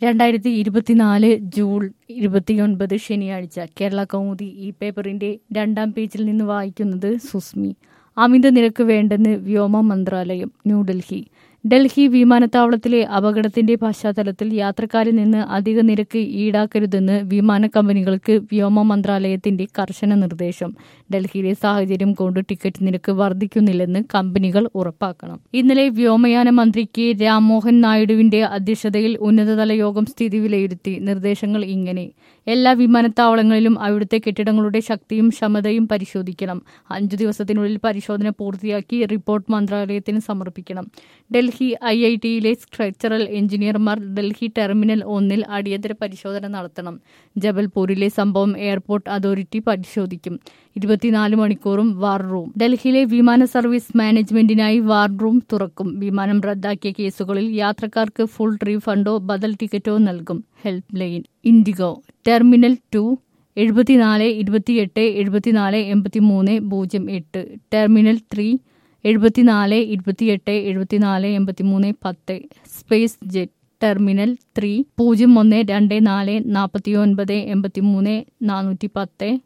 രണ്ടായിരത്തി ഇരുപത്തിനാല് ജൂൺ ഇരുപത്തിയൊൻപത് ശനിയാഴ്ച കേരള കൗമുദി ഈ പേപ്പറിന്റെ രണ്ടാം പേജിൽ നിന്ന് വായിക്കുന്നത് സുസ്മി അമിത നിരക്ക് വേണ്ടെന്ന് വ്യോമ മന്ത്രാലയം ന്യൂഡൽഹി ഡൽഹി വിമാനത്താവളത്തിലെ അപകടത്തിന്റെ പശ്ചാത്തലത്തിൽ യാത്രക്കാരിൽ നിന്ന് അധിക നിരക്ക് ഈടാക്കരുതെന്ന് വിമാന കമ്പനികൾക്ക് വ്യോമ മന്ത്രാലയത്തിന്റെ കർശന നിർദ്ദേശം ഡൽഹിയിലെ സാഹചര്യം കൊണ്ട് ടിക്കറ്റ് നിരക്ക് വർദ്ധിക്കുന്നില്ലെന്ന് കമ്പനികൾ ഉറപ്പാക്കണം ഇന്നലെ വ്യോമയാന മന്ത്രി കെ രാംമോഹൻ നായിഡുവിന്റെ അധ്യക്ഷതയിൽ ഉന്നതതല യോഗം സ്ഥിതി വിലയിരുത്തി നിർദ്ദേശങ്ങൾ ഇങ്ങനെ എല്ലാ വിമാനത്താവളങ്ങളിലും അവിടുത്തെ കെട്ടിടങ്ങളുടെ ശക്തിയും ക്ഷമതയും പരിശോധിക്കണം അഞ്ചു ദിവസത്തിനുള്ളിൽ പരിശോധന പൂർത്തിയാക്കി റിപ്പോർട്ട് മന്ത്രാലയത്തിന് സമർപ്പിക്കണം ഡൽഹി ഐ ഐ ടിയിലെ സ്ട്രക്ചറൽ എഞ്ചിനീയർമാർ ഡൽഹി ടെർമിനൽ ഒന്നിൽ അടിയന്തര പരിശോധന നടത്തണം ജബൽപൂരിലെ സംഭവം എയർപോർട്ട് അതോറിറ്റി പരിശോധിക്കും ഇരുപത്തിനാല് മണിക്കൂറും വാർ റൂം ഡൽഹിയിലെ വിമാന സർവീസ് മാനേജ്മെന്റിനായി വാർ റൂം തുറക്കും വിമാനം റദ്ദാക്കിയ കേസുകളിൽ യാത്രക്കാർക്ക് ഫുൾ റീഫണ്ടോ ബദൽ ടിക്കറ്റോ നൽകും help line IndiGo terminal two എഴുപത്തിനാല് ഇരുപത്തിയെട്ട് എഴുപത്തിനാല് എൺപത്തിമൂന്ന് പൂജ്യം എട്ട് ടെർമിനൽ ത്രീ എഴുപത്തിനാല് ഇരുപത്തിയെട്ട് എഴുപത്തിനാല് എൺപത്തിമൂന്ന് പത്ത് സ്പേസ് ജെറ്റ് ടെർമിനൽ ത്രീ പൂജ്യം ഒന്ന് രണ്ട് നാല് നാൽപ്പത്തി ഒൻപത് എൺപത്തിമൂന്ന് നാനൂറ്റി പത്ത്